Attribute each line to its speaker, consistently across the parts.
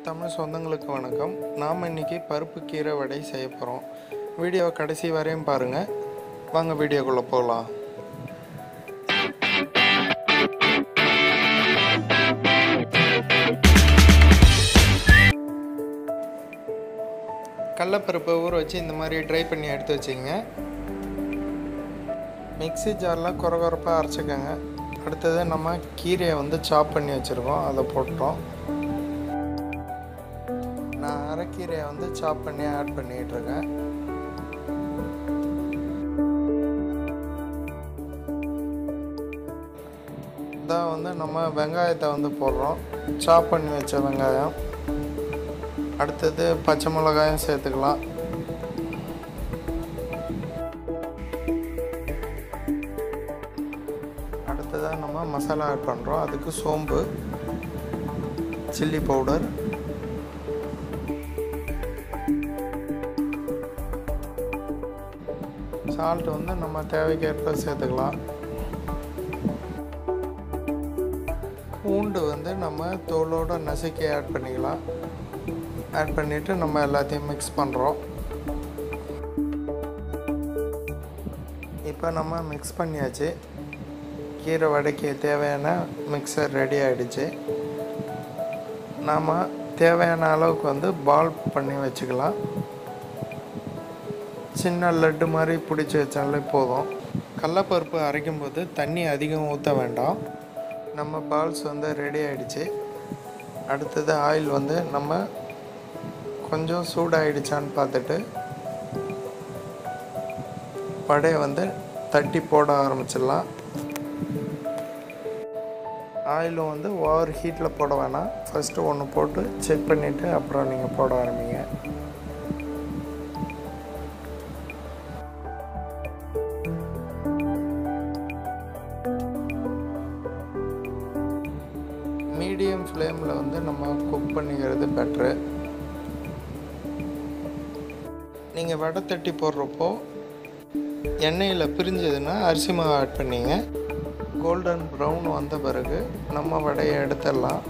Speaker 1: தமிழ் சொந்தங்களுக்கு வணக்கம் நாம் இன்னைக்கு பருப்பு கீரை வடை செய்ய போகிறோம் வீடியோ கடைசி வரையும் பாருங்கள் வாங்க வீடியோக்குள்ளே போகலாம் கடலப்பருப்பை ஊற வச்சு இந்த மாதிரி ட்ரை பண்ணி எடுத்து வச்சிங்க மிக்ஸி ஜாரில் குறை குறைப்பாக அரைச்சிக்கோங்க அடுத்தது நம்ம கீரையை வந்து சாப் பண்ணி வச்சுருக்கோம் அதை போட்டோம் நான் அரைக்கீரையை வந்து சாப் பண்ணி ஆட் பண்ணிகிட்டு இருக்கேன் இதான் வந்து நம்ம வெங்காயத்தை வந்து போடுறோம் சாப் பண்ணி வச்ச வெங்காயம் அடுத்தது பச்சை மிளகாயும் சேர்த்துக்கலாம் அடுத்ததாக நம்ம மசாலா ஆட் பண்ணுறோம் அதுக்கு சோம்பு சில்லி பவுடர் சால்ட் வந்து நம்ம தேவைக்கேற்ப சேர்த்துக்கலாம் பூண்டு வந்து நம்ம தோலோடு நசுக்கி ஆட் பண்ணிக்கலாம் ஆட் பண்ணிவிட்டு நம்ம எல்லாத்தையும் மிக்ஸ் பண்ணுறோம் இப்போ நம்ம மிக்ஸ் பண்ணியாச்சு கீரை வடைக்கு தேவையான மிக்சர் ரெடி ஆகிடுச்சு நாம் தேவையான அளவுக்கு வந்து பால் பண்ணி வச்சுக்கலாம் சின்ன லட்டு மாதிரி பிடிச்சி வச்சாலே போதும் கடலப்பருப்பு அரைக்கும்போது தண்ணி அதிகம் ஊற்ற வேண்டாம் நம்ம பால்ஸ் வந்து ரெடி ஆகிடுச்சு அடுத்தது ஆயில் வந்து நம்ம கொஞ்சம் சூடாகிடுச்சான்னு பார்த்துட்டு வடையை வந்து தட்டி போட ஆரம்பிச்சிடலாம் ஆயிலும் வந்து ஓவர் ஹீட்டில் போட வேணாம் ஃபஸ்ட்டு ஒன்று போட்டு செக் பண்ணிவிட்டு அப்புறம் நீங்கள் போட ஆரம்பிங்க மீடியம் ஃப்ளேமில் வந்து நம்ம குக் பண்ணிக்கிறது பெட்ரு நீங்கள் வடை தட்டி போடுறப்போ எண்ணெயில் பிரிஞ்சதுன்னா அரிசி மாவு ஆட் பண்ணிங்க கோல்டன் ப்ரௌன் வந்த பிறகு நம்ம வடையை எடுத்துடலாம்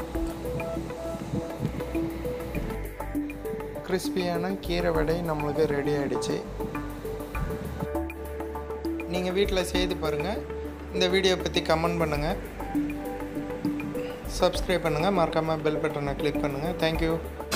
Speaker 1: கிறிஸ்பியான கீரை வடை நம்மளுக்கு ரெடி ஆகிடுச்சு நீங்கள் வீட்டில் செய்து பாருங்கள் இந்த வீடியோ பற்றி கமெண்ட் பண்ணுங்கள் சப்ஸ்கிரைப் பண்ணுங்கள் மறக்காமல் பெல் பட்டனை கிளிக் பண்ணுங்கள் தேங்க்யூ